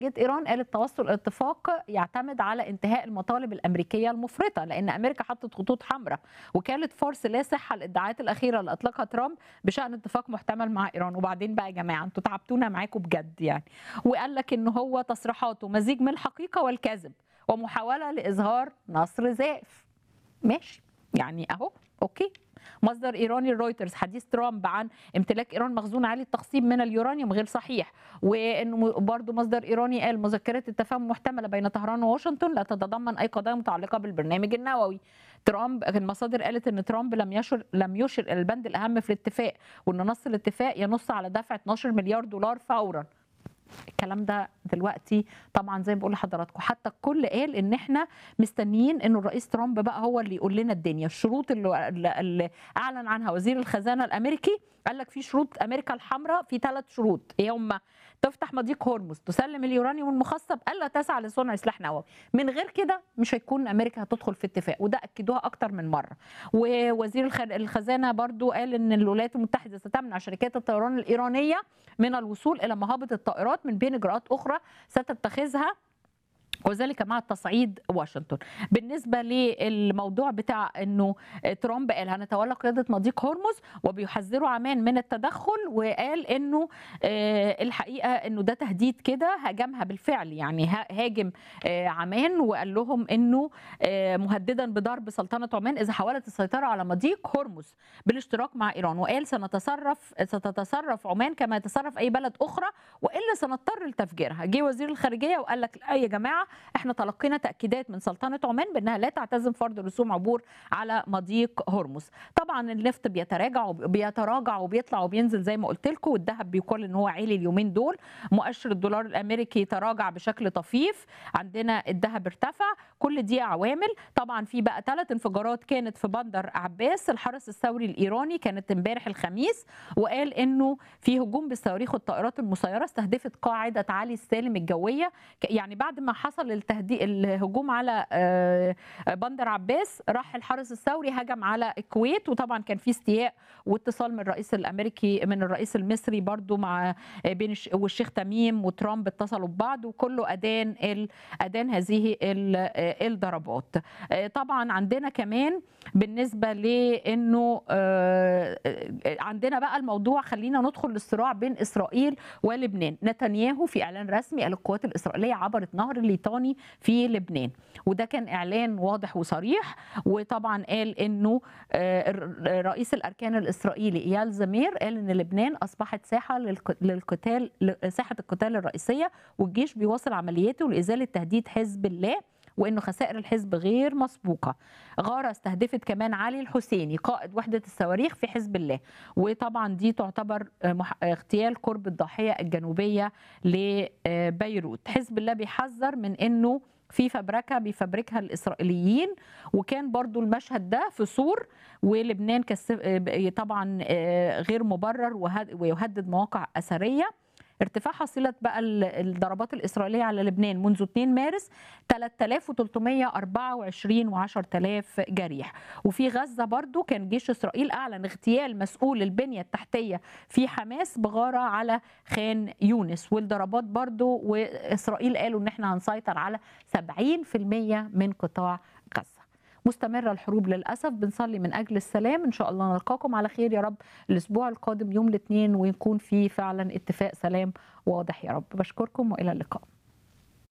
جت ايران قالت توصل اتفاق يعتمد على انتهاء المطالب الامريكيه المفرطه لان امريكا حطت خطوط حمراء وكاله فارس لا صحه الادعاءات الاخيره اللي اطلقها ترامب بشان اتفاق محتمل مع ايران وبعدين بقى يا جماعه انتوا تعبتونا معاكم بجد يعني وقال لك ان هو تصريحاته مزيج من الحقيقه والكذب ومحاوله لاظهار نصر زائف ماشي يعني اهو اوكي مصدر ايراني رويترز حديث ترامب عن امتلاك ايران مخزون عالي التخصيب من اليورانيوم غير صحيح وانه برضه مصدر ايراني قال مذكرات التفاهم محتمله بين طهران وواشنطن لا تتضمن اي قضايا متعلقه بالبرنامج النووي ترامب المصادر قالت ان ترامب لم يشر لم يشر الى البند الاهم في الاتفاق وان نص الاتفاق ينص على دفع 12 مليار دولار فورا الكلام ده دلوقتي طبعا زي ما بقول لحضراتكم حتى الكل قال ان احنا مستنيين انه الرئيس ترامب بقى هو اللي يقول لنا الدنيا الشروط اللي, اللي اعلن عنها وزير الخزانه الامريكي قال لك في شروط امريكا الحمراء في ثلاث شروط ايه هم تفتح مضيق هرمز تسلم اليورانيوم المخصب الا تسعى لصنع سلاح نووي من غير كده مش هيكون امريكا هتدخل في اتفاق وده اكدوها اكتر من مره ووزير الخزانه برضو قال ان الولايات المتحده ستمنع شركات الطيران الايرانيه من الوصول الى مهابط الطائرات من بين اجراءات اخرى ستتخذها وذلك مع تصعيد واشنطن بالنسبه للموضوع بتاع انه ترامب قال هنتولى قياده مضيق هرمز وبيحذروا عمان من التدخل وقال انه الحقيقه انه ده تهديد كده هاجمها بالفعل يعني هاجم عمان وقال لهم انه مهددا بضرب سلطنه عمان اذا حاولت السيطره على مضيق هرمز بالاشتراك مع ايران وقال سنتصرف ستتصرف عمان كما يتصرف اي بلد اخرى والا سنضطر لتفجيرها جه وزير الخارجيه وقال لك لا يا جماعه احنا تلقينا تاكيدات من سلطنه عمان بانها لا تعتزم فرض رسوم عبور على مضيق هرمز طبعا النفط بيتراجع وبيتراجع وبيطلع وبينزل زي ما قلت لكم والذهب بيقال ان هو عالي اليومين دول مؤشر الدولار الامريكي تراجع بشكل طفيف عندنا الذهب ارتفع كل دي عوامل طبعا في بقى ثلاث انفجارات كانت في بندر عباس الحرس الثوري الايراني كانت امبارح الخميس وقال انه في هجوم بالصواريخ والطائرات المسيره استهدفت قاعده علي السالم الجويه يعني بعد ما حصل التهديد الهجوم على بندر عباس راح الحرس الثوري هجم على الكويت وطبعا كان في استياء واتصال من الرئيس الامريكي من الرئيس المصري برضو مع بين والشيخ تميم وترامب اتصلوا ببعض وكله ادان ادان هذه الضربات طبعا عندنا كمان بالنسبه لانه عندنا بقى الموضوع خلينا ندخل للصراع بين اسرائيل ولبنان نتنياهو في اعلان رسمي قال القوات الاسرائيليه عبرت نهر الليطاني في لبنان وده كان اعلان واضح وصريح وطبعا قال انه رئيس الاركان الاسرائيلي ايال زمير قال ان لبنان اصبحت ساحه للقتال ساحه القتال الرئيسيه والجيش بيواصل عملياته لازاله تهديد حزب الله وانه خسائر الحزب غير مسبوقه. غاره استهدفت كمان علي الحسيني قائد وحده الصواريخ في حزب الله وطبعا دي تعتبر اغتيال قرب الضاحيه الجنوبيه لبيروت. حزب الله بيحذر من انه في فبركه بيفبركها الاسرائيليين وكان برضو المشهد ده في سور ولبنان طبعا غير مبرر ويهدد مواقع اثريه ارتفاع حصيلة بقى الضربات الإسرائيلية على لبنان منذ 2 مارس 3324 و10000 جريح وفي غزة برضو كان جيش إسرائيل أعلن اغتيال مسؤول البنية التحتية في حماس بغارة على خان يونس والضربات برضو وإسرائيل قالوا إن احنا هنسيطر على 70% من قطاع غزة مستمرة الحروب للأسف بنصلي من أجل السلام إن شاء الله نلقاكم على خير يا رب الأسبوع القادم يوم الاثنين ويكون في فعلا اتفاق سلام واضح يا رب بشكركم وإلى اللقاء